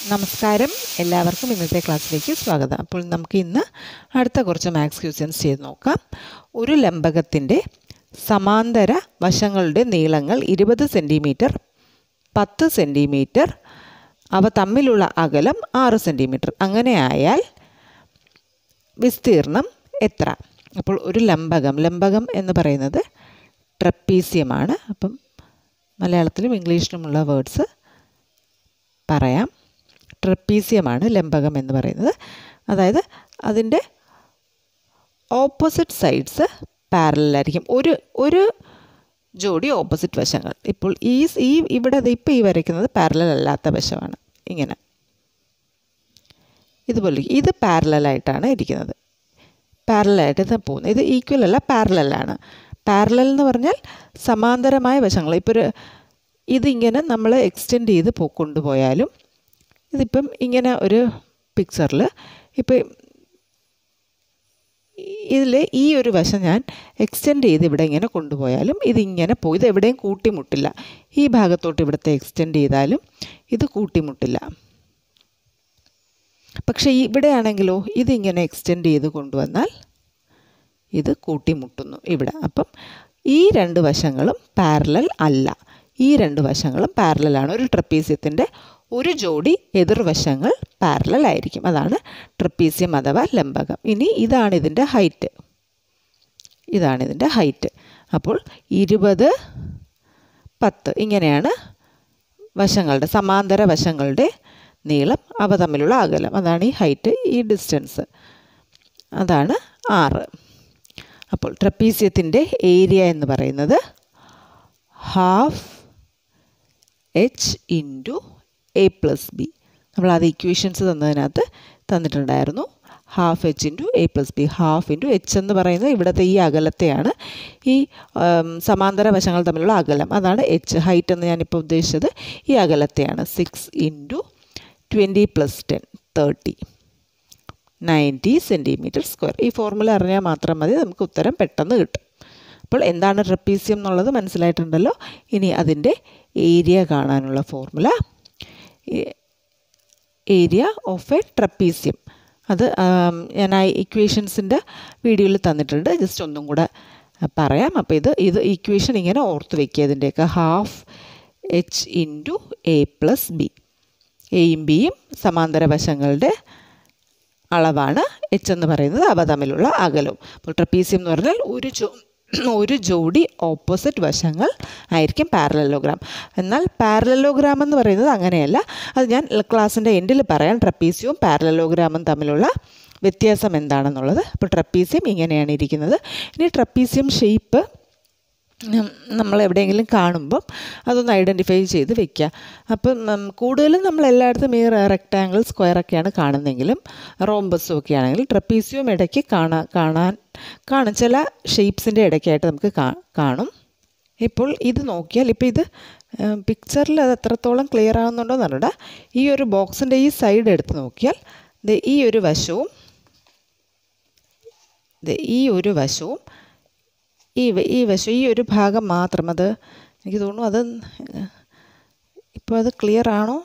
നമസ്കാരം എല്ലാവർക്കും ഇന്നത്തെ ക്ലാസ്സിലേക്ക് സ്വാഗതം അപ്പോൾ നമുക്ക് ഇന്ന് അടുത്ത കുറച്ച് മാത്സ് ക്വസ്റ്റ്യൻസ് ചെയ്ത് നോക്കാം ഒരു ലംബകത്തിൻ്റെ സമാന്തര വശങ്ങളുടെ നീളങ്ങൾ ഇരുപത് സെൻറ്റിമീറ്റർ പത്ത് സെൻറ്റിമീറ്റർ അവ തമ്മിലുള്ള അകലം ആറ് സെൻറ്റിമീറ്റർ അങ്ങനെ ആയാൽ വിസ്തീർണം എത്ര അപ്പോൾ ഒരു ലംബകം ലംബകം എന്ന് പറയുന്നത് ട്രപ്പീസിയമാണ് അപ്പം മലയാളത്തിലും ഇംഗ്ലീഷിലുമുള്ള വേർഡ്സ് പറയാം ട്രപ്പീസിയമാണ് ലംബകം എന്ന് പറയുന്നത് അതായത് അതിൻ്റെ ഓപ്പോസിറ്റ് സൈഡ്സ് പാരലായിരിക്കും ഒരു ഒരു ജോഡി ഓപ്പോസിറ്റ് വശങ്ങൾ ഇപ്പോൾ ഈ ഈ ഇവിടെ ഇപ്പോൾ ഈ വരയ്ക്കുന്നത് പാരലൽ അല്ലാത്ത വശമാണ് ഇങ്ങനെ ഇതുപോലെ ഇത് പാരലായിട്ടാണ് ഇരിക്കുന്നത് പാരലായിട്ട് ഇത് പോകുന്നത് ഇത് ഈക്വൽ അല്ല പാരലലാണ് പാരലൽ എന്ന് പറഞ്ഞാൽ സമാന്തരമായ വശങ്ങൾ ഇപ്പോൾ ഒരു ഇതിങ്ങനെ നമ്മൾ എക്സ്റ്റെൻഡ് ചെയ്ത് പോ കൊണ്ടുപോയാലും ഇതിപ്പം ഇങ്ങനെ ഒരു പിക്ചറിൽ ഇപ്പം ഇതിൽ ഈ ഒരു വശം ഞാൻ എക്സ്റ്റെൻഡ് ചെയ്ത് ഇവിടെ ഇങ്ങനെ കൊണ്ടുപോയാലും ഇതിങ്ങനെ പോയി ഇത് എവിടെയും കൂട്ടിമുട്ടില്ല ഈ ഭാഗത്തോട്ട് ഇവിടുത്തെ എക്സ്റ്റെൻഡ് ചെയ്താലും ഇത് കൂട്ടിമുട്ടില്ല പക്ഷേ ഇവിടെയാണെങ്കിലോ ഇതിങ്ങനെ എക്സ്റ്റെൻഡ് ചെയ്ത് കൊണ്ടുവന്നാൽ ഇത് കൂട്ടിമുട്ടുന്നു ഇവിടെ അപ്പം ഈ രണ്ട് വശങ്ങളും പാരലൽ അല്ല ഈ രണ്ട് വശങ്ങളും പാരലലാണ് ഒരു ട്രപ്പീസ്യത്തിൻ്റെ ഒരു ജോഡി എതിർവശങ്ങൾ പാരലൽ ആയിരിക്കും അതാണ് ട്രപ്പീസ്യം അഥവാ ലംബകം ഇനി ഇതാണ് ഇതിൻ്റെ ഹൈറ്റ് ഇതാണ് ഇതിൻ്റെ ഹൈറ്റ് അപ്പോൾ ഇരുപത് പത്ത് ഇങ്ങനെയാണ് വശങ്ങളുടെ സമാന്തര വശങ്ങളുടെ നീളം അവ തമ്മിലുള്ള അകലം അതാണ് ഈ ഹൈറ്റ് ഈ ഡിസ്റ്റൻസ് അതാണ് ആറ് അപ്പോൾ ട്രപ്പീസ്യത്തിൻ്റെ ഏരിയ എന്ന് പറയുന്നത് half h into a plus b നമ്മൾ അത് ഇക്വേഷൻസ് തന്നതിനകത്ത് തന്നിട്ടുണ്ടായിരുന്നു half h into a plus b half into h എന്ന് പറയുന്നത് ഇവിടുത്തെ ഈ അകലത്തെയാണ് ഈ സമാന്തര വശങ്ങൾ തമ്മിലുള്ള അകലം അതാണ് എച്ച് ഹൈറ്റ് എന്ന് ഞാനിപ്പോൾ ഉദ്ദേശിച്ചത് ഈ അകലത്തെയാണ് six into twenty plus ten thirty ninety centimetre square ഈ ഫോർമുല അറിഞ്ഞാൽ മാത്രം മതി നമുക്ക് ഉത്തരം പെട്ടെന്ന് കിട്ടും അപ്പോൾ എന്താണ് ട്രപ്പീസ്യം എന്നുള്ളത് മനസ്സിലായിട്ടുണ്ടല്ലോ ഇനി അതിൻ്റെ ഏരിയ കാണാനുള്ള formula area of a trapezium അത് ഞാൻ ആ ഇക്വേഷൻസിൻ്റെ വീഡിയോയിൽ തന്നിട്ടുണ്ട് ജസ്റ്റ് ഒന്നും കൂടെ പറയാം അപ്പോൾ ഇത് ഇത് ഇക്വേഷൻ ഇങ്ങനെ ഓർത്ത് വയ്ക്കുക ഇതിൻ്റെയൊക്കെ half h into a plus b എയും ബിയും സമാന്തര വശങ്ങളുടെ അളവാണ് എച്ച് എന്ന് പറയുന്നത് അവ തമ്മിലുള്ള അകലവും അപ്പോൾ ട്രപ്പീസ്യം എന്ന് പറഞ്ഞാൽ ഒരു ജോ ഒരു ജോഡി ഓപ്പോസിറ്റ് വശങ്ങൾ ആയിരിക്കും പാരലലോഗ്രാം എന്നാൽ പാരലലോഗ്രാം എന്ന് പറയുന്നത് അങ്ങനെയല്ല അത് ഞാൻ ക്ലാസ്സിൻ്റെ എൻഡിൽ പറയാം ട്രപ്പീസ്യവും പാരലലോഗ്രാമും തമ്മിലുള്ള വ്യത്യാസം എന്താണെന്നുള്ളത് അപ്പോൾ ട്രപ്പീസ്യം ഇങ്ങനെയാണ് ഇരിക്കുന്നത് ഇനി ട്രപ്പീസ്യം ഷേപ്പ് നമ്മൾ എവിടെയെങ്കിലും കാണുമ്പം അതൊന്ന് ഐഡൻറ്റിഫൈ ചെയ്ത് വെക്കുക അപ്പം കൂടുതലും നമ്മൾ എല്ലായിടത്തും ഈ റെക്റ്റാങ്കിൾ സ്ക്വയറൊക്കെയാണ് കാണുന്നതെങ്കിലും റോംബസും ഒക്കെ ആണെങ്കിൽ ട്രപ്പീസ്യവും ഇടയ്ക്ക് കാണാൻ കാണാൻ കാണും ചില ഷേപ്സിൻ്റെ ഇടയ്ക്കായിട്ട് നമുക്ക് കാണും ഇപ്പോൾ ഇത് നോക്കിയാൽ ഇപ്പോൾ ഇത് പിക്ചറിൽ അത് എത്രത്തോളം ക്ലിയർ ആകുന്നുണ്ടോ എന്നറിയണ്ട ഈ ഒരു ബോക്സിൻ്റെ ഈ സൈഡ് എടുത്ത് നോക്കിയാൽ ഈ ഒരു വശവും ഈ ഒരു വശവും ഈ ഈ വശം ഈ ഒരു ഭാഗം മാത്രം അത് എനിക്ക് തോന്നുന്നു അത് ഇപ്പോൾ അത് ക്ലിയർ ആണോ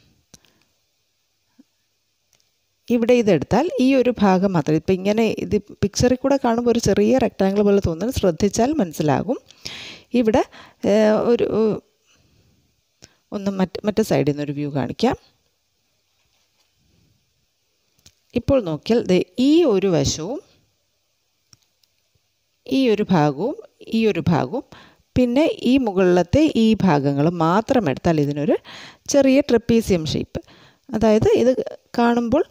ഇവിടെ ഇതെടുത്താൽ ഈ ഒരു ഭാഗം മാത്രം ഇപ്പം ഇങ്ങനെ ഇത് പിക്ചറിൽ കൂടെ കാണുമ്പോൾ ഒരു ചെറിയ റെക്റ്റാങ്കിൾ പോലെ തോന്നുന്നത് ശ്രദ്ധിച്ചാൽ മനസ്സിലാകും ഇവിടെ ഒരു ഒന്ന് മറ്റ് മറ്റേ സൈഡിൽ നിന്നൊരു വ്യൂ കാണിക്കാം ഇപ്പോൾ നോക്കിയാൽ ഈ ഒരു വശവും ഈ ഒരു ഭാഗവും ഈ ഒരു ഭാഗവും പിന്നെ ഈ മുകളിലത്തെ ഈ ഭാഗങ്ങൾ മാത്രം എടുത്താൽ ഇതിനൊരു ചെറിയ ട്രപ്പീസിയം ഷേപ്പ് അതായത് ഇത് കാണുമ്പോൾ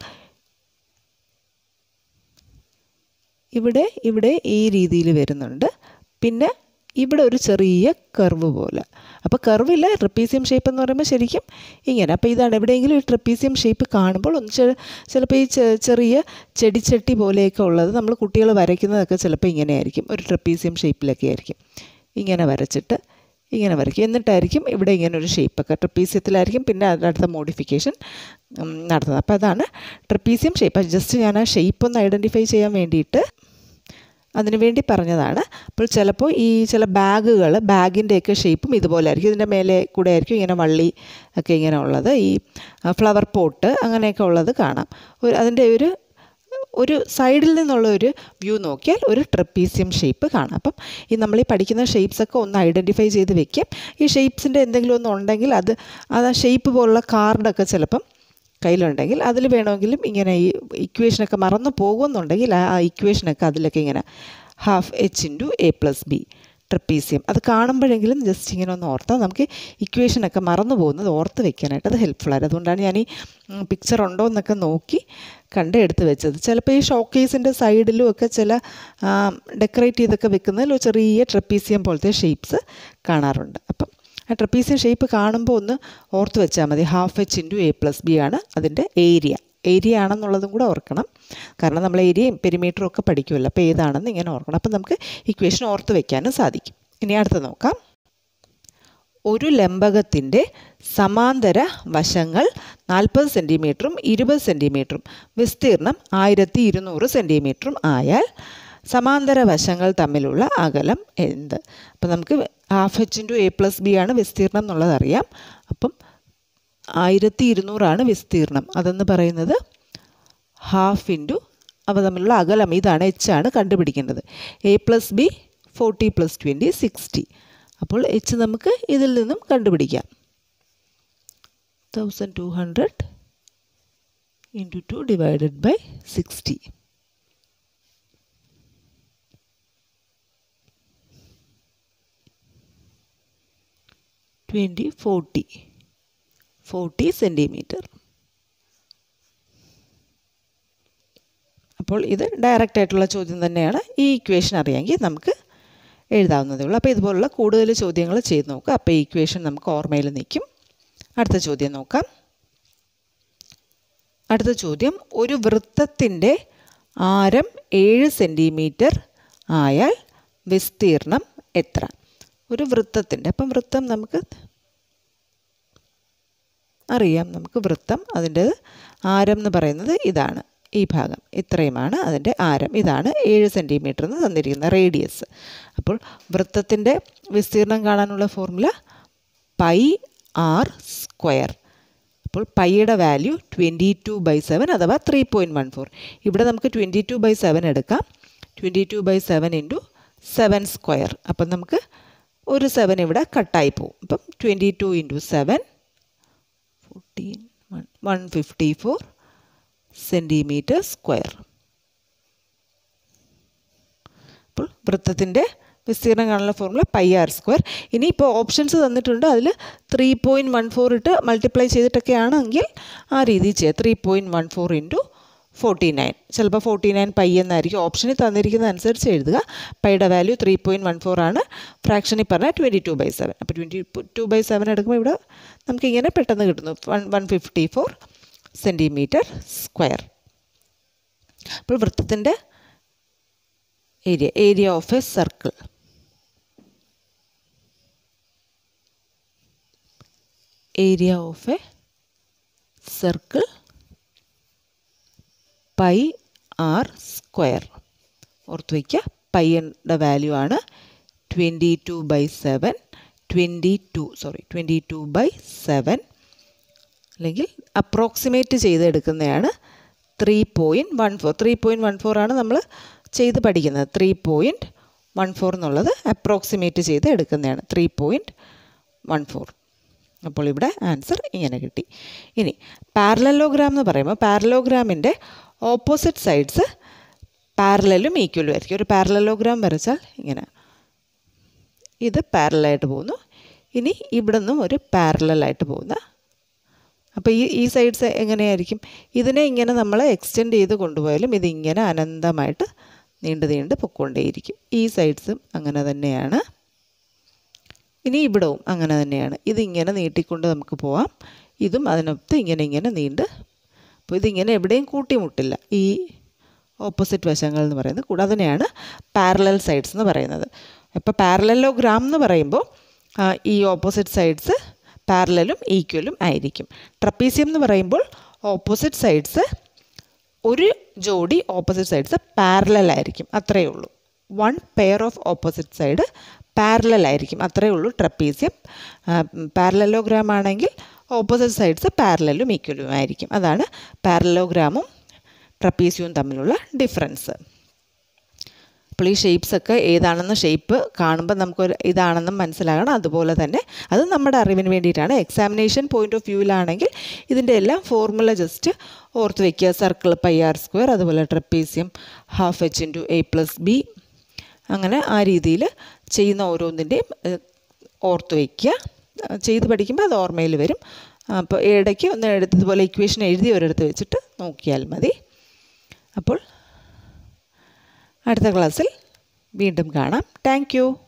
ഇവിടെ ഇവിടെ ഈ രീതിയിൽ വരുന്നുണ്ട് പിന്നെ ഇവിടെ ഒരു ചെറിയ കർവ് പോലെ അപ്പോൾ കർവില്ല ട്രപ്പീസിയം ഷേപ്പ് എന്ന് പറയുമ്പോൾ ശരിക്കും ഇങ്ങനെ അപ്പോൾ ഇതാണ് എവിടെയെങ്കിലും ഈ ട്രപ്പീസിയം ഷേപ്പ് കാണുമ്പോൾ ഒന്ന് ചിലപ്പോൾ ഈ ചെറിയ ചെടിച്ചട്ടി പോലെയൊക്കെ ഉള്ളത് നമ്മൾ കുട്ടികൾ വരയ്ക്കുന്നതൊക്കെ ചിലപ്പോൾ ഇങ്ങനെ ആയിരിക്കും ഒരു ട്രപ്പീസിയം ഷേപ്പിലൊക്കെ ആയിരിക്കും ഇങ്ങനെ വരച്ചിട്ട് ഇങ്ങനെ വരയ്ക്കും എന്നിട്ടായിരിക്കും ഇവിടെ ഇങ്ങനെ ഒരു ഷേപ്പൊക്കെ ട്രപ്പീസ്യത്തിലായിരിക്കും പിന്നെ അതിനടുത്ത മോഡിഫിക്കേഷൻ നടത്തുന്നത് അപ്പോൾ അതാണ് ട്രപ്പീസ്യം ഷേപ്പ് ജസ്റ്റ് ഞാൻ ആ ഷേപ്പ് ഒന്ന് ഐഡൻറ്റിഫൈ ചെയ്യാൻ വേണ്ടിയിട്ട് അതിന് വേണ്ടി പറഞ്ഞതാണ് അപ്പോൾ ചിലപ്പോൾ ഈ ചില ബാഗുകൾ ബാഗിൻ്റെയൊക്കെ ഷേപ്പും ഇതുപോലെ ആയിരിക്കും ഇതിൻ്റെ മേലെ കൂടെ ആയിരിക്കും ഇങ്ങനെ വള്ളി ഒക്കെ ഇങ്ങനെ ഉള്ളത് ഈ ഫ്ലവർ പോട്ട് അങ്ങനെയൊക്കെ ഉള്ളത് കാണാം ഒരു അതിൻ്റെ ഒരു ഒരു സൈഡിൽ നിന്നുള്ള ഒരു വ്യൂ നോക്കിയാൽ ഒരു ട്രപ്പീസിയം ഷേപ്പ് കാണാം അപ്പം ഈ നമ്മൾ ഈ പഠിക്കുന്ന ഷേപ്സ് ഒക്കെ ഒന്ന് ഐഡൻറ്റിഫൈ ചെയ്ത് വെക്കും ഈ ഷേപ്സിൻ്റെ എന്തെങ്കിലും ഒന്ന് ഉണ്ടെങ്കിൽ അത് അത് ആ ഷേപ്പ് പോലുള്ള കാർഡൊക്കെ ചിലപ്പം കയ്യിലുണ്ടെങ്കിൽ അതിൽ വേണമെങ്കിലും ഇങ്ങനെ ഈ ഇക്വേഷനൊക്കെ മറന്നു പോകുമെന്നുണ്ടെങ്കിൽ ആ ഇക്വേഷനൊക്കെ അതിലൊക്കെ ഇങ്ങനെ half h into a plus b trapezium അത് കാണുമ്പോഴെങ്കിലും ജസ്റ്റ് ഇങ്ങനെ ഒന്ന് ഓർത്താൽ നമുക്ക് ഇക്വേഷനൊക്കെ മറന്നു പോകുന്നത് ഓർത്ത് വെക്കാനായിട്ട് അത് ഹെൽപ്ഫുള്ളായിരുന്നു അതുകൊണ്ടാണ് ഞാൻ ഈ പിക്ചർ ഉണ്ടോ എന്നൊക്കെ നോക്കി കണ്ട് എടുത്ത് വെച്ചത് ചിലപ്പോൾ ഈ ഷോക്കേസിൻ്റെ സൈഡിലും ഒക്കെ ചില ഡെക്കറേറ്റ് ചെയ്തൊക്കെ വെക്കുന്നതിൽ ഒരു ചെറിയ ട്രപ്പീസിയം പോലത്തെ ഷേപ്സ് കാണാറുണ്ട് അപ്പം ആ ട്രപ്പീസിയം ഷേപ്പ് കാണുമ്പോൾ ഒന്ന് ഓർത്ത് വെച്ചാൽ മതി half h into a plus b ആണ് അതിൻ്റെ ഏരിയ ഏരിയ ആണെന്നുള്ളതും കൂടെ ഓർക്കണം കാരണം നമ്മൾ ഏരിയയും പെരിമീറ്ററും ഒക്കെ പഠിക്കുമല്ലോ അപ്പോൾ ഏതാണെന്ന് ഇങ്ങനെ ഓർക്കണം അപ്പം നമുക്ക് ഇക്വേഷൻ ഓർത്ത് വെക്കാനും സാധിക്കും ഇനി അടുത്ത് നോക്കാം ഒരു ലംബകത്തിൻ്റെ സമാന്തര വശങ്ങൾ നാൽപ്പത് സെൻറ്റിമീറ്ററും ഇരുപത് സെൻറ്റിമീറ്ററും വിസ്തീർണം ആയിരത്തി ഇരുന്നൂറ് സെൻറ്റിമീറ്ററും ആയാൽ സമാന്തര വശങ്ങൾ തമ്മിലുള്ള അകലം എന്ത് അപ്പം നമുക്ക് half h into a plus b ആണ് വിസ്തീർണം എന്നുള്ളത് അറിയാം അപ്പം ആയിരത്തി ഇരുന്നൂറാണ് വിസ്തീർണം അതെന്ന് പറയുന്നത് ഹാഫ് ഇൻറ്റു അവ തമ്മിലുള്ള അകലം ഇതാണ് എച്ച് ആണ് കണ്ടുപിടിക്കേണ്ടത് a plus b forty plus twenty sixty അപ്പോൾ എച്ച് നമുക്ക് ഇതിൽ നിന്നും കണ്ടുപിടിക്കാം thousand two hundred into two divided by sixty twenty forty forty centimetre അപ്പോൾ ഇത് ഡയറക്റ്റ് ആയിട്ടുള്ള ചോദ്യം തന്നെയാണ് ഈ ഇക്വേഷൻ അറിയാമെങ്കിൽ നമുക്ക് എഴുതാവുന്നതേ ഉള്ളൂ അപ്പോൾ ഇതുപോലുള്ള കൂടുതൽ ചോദ്യങ്ങൾ ചെയ്ത് നോക്കുക അപ്പോൾ ഈ ഇക്വേഷൻ നമുക്ക് ഓർമ്മയിൽ നിൽക്കും അടുത്ത ചോദ്യം നോക്കാം അടുത്ത ചോദ്യം ഒരു വൃത്തത്തിൻ്റെ ആരം ഏഴ് സെൻറ്റിമീറ്റർ ആയാൽ വിസ്തീർണം എത്ര ഒരു വൃത്തത്തിൻ്റെ അപ്പം വൃത്തം നമുക്ക് അറിയാം നമുക്ക് വൃത്തം അതിൻ്റെ ആരം എന്ന് പറയുന്നത് ഇതാണ് ഈ ഭാഗം ഇത്രയുമാണ് അതിൻ്റെ ആരം ഇതാണ് ഏഴ് സെൻറ്റിമീറ്റർ എന്ന് തന്നിരിക്കുന്ന റേഡിയസ് അപ്പോൾ വൃത്തത്തിൻ്റെ വിസ്തീർണം കാണാനുള്ള ഫോർമുല പൈ ആർ സ്ക്വയർ അപ്പോൾ പൈയുടെ value twenty two by seven അഥവാ ത്രീ പോയിൻറ്റ് വൺ ഫോർ ഇവിടെ നമുക്ക് ട്വൻറ്റി ടു ബൈ സെവൻ എടുക്കാം twenty two by seven into seven square അപ്പം നമുക്ക് ഒരു സെവൻ ഇവിടെ കട്ടായി പോകും അപ്പം twenty two into seven fourteen one one fifty four centimetre square അപ്പോൾ വൃത്തത്തിൻ്റെ വിസ്തീർണം കാണാനുള്ള ഫോർമുല പൈ ആർ സ്ക്വയർ ഇനിയിപ്പോൾ ഓപ്ഷൻസ് തന്നിട്ടുണ്ട് അതിൽ ത്രീ പോയിൻറ്റ് വൺ ഫോർ ഇട്ട് മൾട്ടിപ്ലൈ ചെയ്തിട്ടൊക്കെ ആണെങ്കിൽ ആ രീതിയിൽ ചെയ്യുക three point one four into forty nine ചിലപ്പോൾ ഫോർട്ടി നയൻ പൈ എന്നായിരിക്കും ഓപ്ഷനിൽ തന്നിരിക്കുന്ന അനുസരിച്ച് എഴുതുക പൈയുടെ value three point one four ആണ് ഫ്രാക്ഷനിൽ പറഞ്ഞാൽ ട്വൻറ്റി ടു ബൈ സെവൻ അപ്പോൾ ട്വൻറ്റി ടു ബൈ സെവൻ എടുക്കുമ്പോൾ ഇവിടെ നമുക്കിങ്ങനെ പെട്ടെന്ന് കിട്ടുന്നു one one fifty four centimetre square അപ്പോൾ വൃത്തത്തിൻ്റെ area area of a circle area of a circle pi r square ഓർത്ത് വയ്ക്കുക പൈയുടെ വാല്യൂ ആണ് twenty two by seven twenty two sorry twenty two by seven അല്ലെങ്കിൽ അപ്രോക്സിമേറ്റ് ചെയ്തെടുക്കുന്നതാണ് three point one four three point one four ആണ് നമ്മൾ ചെയ്ത് പഠിക്കുന്നത് ത്രീ പോയിൻറ്റ് വൺ ഫോർ എന്നുള്ളത് അപ്രോക്സിമേറ്റ് ചെയ്ത് എടുക്കുന്നതാണ് ത്രീ പോയിൻറ്റ് വൺ ഫോർ അപ്പോൾ ഇവിടെ ആൻസർ ഇങ്ങനെ കിട്ടി ഇനി പാരലലോഗ്രാം എന്ന് പറയുമ്പോൾ പാരലോഗ്രാമിൻ്റെ ഓപ്പോസിറ്റ് സൈഡ്സ് പാരലലും ഈക്വലും ആയിരിക്കും ഒരു പാരലലോഗ്രാം വരച്ചാൽ ഇങ്ങനെ ഇത് പാരലായിട്ട് പോകുന്നു ഇനി ഇവിടെ നിന്നും ഒരു പാരലായിട്ട് പോകുന്ന അപ്പോൾ ഈ ഈ സൈഡ്സ് എങ്ങനെയായിരിക്കും ഇതിനെ ഇങ്ങനെ നമ്മൾ എക്സ്റ്റെൻഡ് ചെയ്ത് കൊണ്ടുപോയാലും ഇതിങ്ങനെ അനന്തമായിട്ട് നീണ്ട് നീണ്ട് പൊക്കോണ്ടേയിരിക്കും ഈ സൈഡ്സും അങ്ങനെ തന്നെയാണ് ഇനി ഇവിടവും അങ്ങനെ തന്നെയാണ് ഇതിങ്ങനെ നീട്ടിക്കൊണ്ട് നമുക്ക് പോവാം ഇതും അതിനൊത്ത് ഇങ്ങനെ ഇങ്ങനെ നീണ്ട് അപ്പോൾ ഇതിങ്ങനെ എവിടെയും കൂട്ടിമുട്ടില്ല ഈ ഓപ്പോസിറ്റ് വശങ്ങൾ എന്ന് പറയുന്നത് കൂടാതെ തന്നെയാണ് പാരലൽ സൈഡ്സ് എന്ന് പറയുന്നത് അപ്പോൾ പാരലലോഗ്രാം എന്ന് പറയുമ്പോൾ ഈ ഓപ്പോസിറ്റ് സൈഡ്സ് പാരലലും ഈക്വലും ആയിരിക്കും ട്രപ്പീസിയം എന്ന് പറയുമ്പോൾ ഓപ്പോസിറ്റ് സൈഡ്സ് ഒരു ജോഡി ഓപ്പോസിറ്റ് സൈഡ്സ് പാരലൽ ആയിരിക്കും അത്രയേ ഉള്ളൂ one pair of opposite side parallel ആയിരിക്കും അത്രയേ ഉള്ളൂ ട്രപ്പീസിയം പാരലലോഗ്രാം ആണെങ്കിൽ ഓപ്പോസിറ്റ് സൈഡ്സ് പാരലലും ഈക്വലും ആയിരിക്കും അതാണ് പാരലലോഗ്രാമും ട്രപ്പീസിയവും തമ്മിലുള്ള ഡിഫറൻസ് അപ്പോൾ ഈ ഷേപ്സ് ഒക്കെ ഏതാണെന്ന് ഷേപ്പ് കാണുമ്പോൾ നമുക്കൊരു ഇതാണെന്നും മനസ്സിലാകണം അതുപോലെ തന്നെ അത് നമ്മുടെ അറിവിന് വേണ്ടിയിട്ടാണ് എക്സാമിനേഷൻ പോയിന്റ് ഓഫ് വ്യൂവിലാണെങ്കിൽ ഇതിൻ്റെ എല്ലാം ഫോർമുല ജസ്റ്റ് ഓർത്ത് വയ്ക്കുക സർക്കിൾ പൈ ആർ സ്ക്വയർ അതുപോലെ trapezium half h into a plus b അങ്ങനെ ആ രീതിയിൽ ചെയ്യുന്ന ഓരോന്നിൻ്റെയും ഓർത്ത് വയ്ക്കുക ചെയ്ത് പഠിക്കുമ്പോൾ അത് ഓർമ്മയിൽ വരും അപ്പോൾ ഇടയ്ക്ക് ഒന്ന് എടുത്ത് ഇതുപോലെ ഇക്വേഷൻ എഴുതി ഒരിടത്ത് വെച്ചിട്ട് നോക്കിയാൽ മതി അപ്പോൾ അടുത്ത ക്ലാസ്സിൽ വീണ്ടും കാണാം താങ്ക്